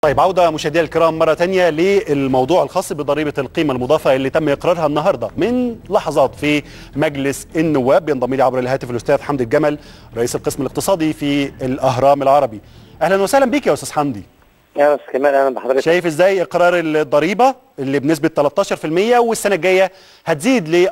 طيب عودة مشاهدينا الكرام مرة تانية للموضوع الخاص بضريبة القيمة المضافة اللي تم إقرارها النهاردة من لحظات في مجلس النواب بينضم لي عبر الهاتف الأستاذ حمدي الجمل رئيس القسم الاقتصادي في الأهرام العربي أهلا وسهلا بيك يا أستاذ حمدي يا استاذ كمال اهلا بحضرتك شايف ازاي اقرار الضريبه اللي بنسبه 13% والسنه الجايه هتزيد ل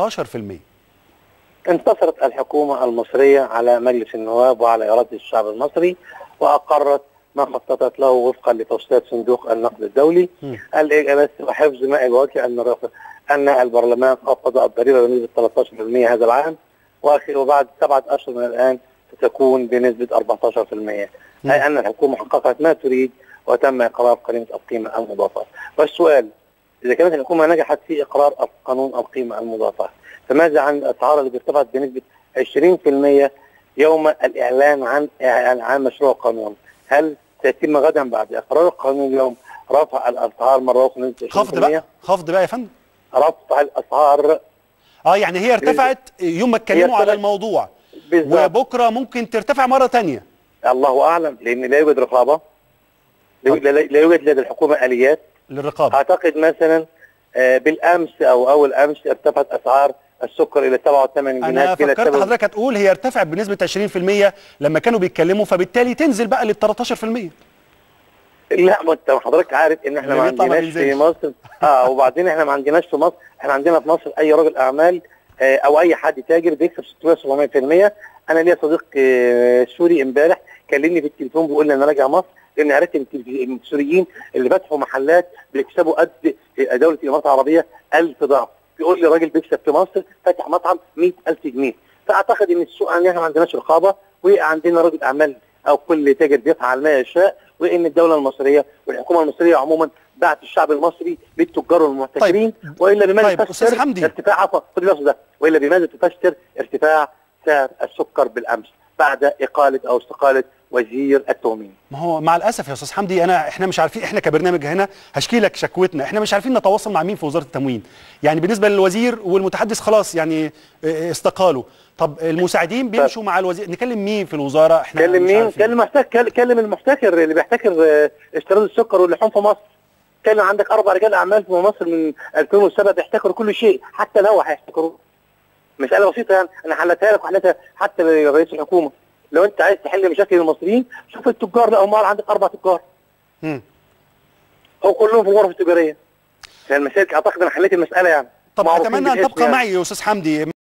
14% انتصرت الحكومه المصريه على مجلس النواب وعلى اراده الشعب المصري واقرت ما خططت له وفقا لتوصيات صندوق النقد الدولي قال بس وحفظ ماء الوجه ان ان البرلمان خفض الضريبه بنسبه 13% هذا العام وبعد سبعه اشهر من الان ستكون بنسبه 14% اي ان الحكومه حققت ما تريد وتم اقرار قانون القيمه المضافه والسؤال اذا كانت الحكومه نجحت في اقرار قانون القيمه المضافه فماذا عن الاسعار اللي ارتفعت بنسبه 20% يوم الاعلان عن عن مشروع القانون هل سيتم غدا بعد اقرار القانون اليوم رفع الاسعار مره اخرى بنسبه 20% خفض بقى خفض بقى يا فندم رفع الاسعار اه يعني هي ارتفعت يوم ما اتكلموا على الموضوع بالزبط. وبكره ممكن ترتفع مره ثانيه الله اعلم لان لا يوجد رقابه لا يوجد لدى الحكومه اليات للرقابه اعتقد مثلا بالامس او اول امس ارتفعت اسعار السكر الى 87 جنيه انا فكرت حضرتك هتقول هي ارتفعت بنسبه 20% لما كانوا بيتكلموا فبالتالي تنزل بقى لل 13% لا ما انت حضرتك عارف ان احنا ما عندناش في مصر اه وبعدين احنا ما عندناش في مصر احنا عندنا في مصر اي راجل اعمال آه او اي حد تاجر بيكسب 600 700% انا ليا صديق آه سوري امبارح كلمني في التليفون بيقول لي انا راجع مصر لان عرفت ان السوريين اللي فتحوا محلات بيكسبوا قد دوله الامارات العربيه 1000 ضعف بيقول لي راجل بيكسب في مصر فاتح مطعم 100000 جنيه فاعتقد ان السوق ان احنا ما عندناش رقابه وعندنا راجل اعمال او كل تاجر بيفعل ما يشاء وان الدوله المصريه والحكومه المصريه عموما بعت الشعب المصري بالتجار والمحتكرين طيب. والا بماذا طيب. تفسر حمدي. ارتفاع عفوا خد ده والا بماذا تفسر ارتفاع سعر السكر بالامس بعد اقاله او استقاله وزير التموين ما هو مع الاسف يا استاذ حمدي انا احنا مش عارفين احنا كبرنامج هنا هشكي لك شكوتنا احنا مش عارفين نتواصل مع مين في وزاره التموين يعني بالنسبه للوزير والمتحدث خلاص يعني استقالوا طب المساعدين بيمشوا مع الوزير نكلم مين في الوزاره احنا كلم مين كلم محتكر كلم المحتكر اللي بيحتكر استيراد السكر واللحوم في مصر كان عندك اربع رجال اعمال في مصر من 2007 بيحتكروا كل شيء حتى الهوا هيحتكروه مساله بسيطه يعني انا حلتها لك وحلتها حتى لرئيس الحكومه لو انت عايز تحل مشاكل المصريين شوف التجار لا هم عندك اربع تجار امم هو كلهم في الغرف التجاريه يعني المسائل اعتقد انا حليت المساله يعني طب اتمنى ان تبقى يعني. معي يا استاذ حمدي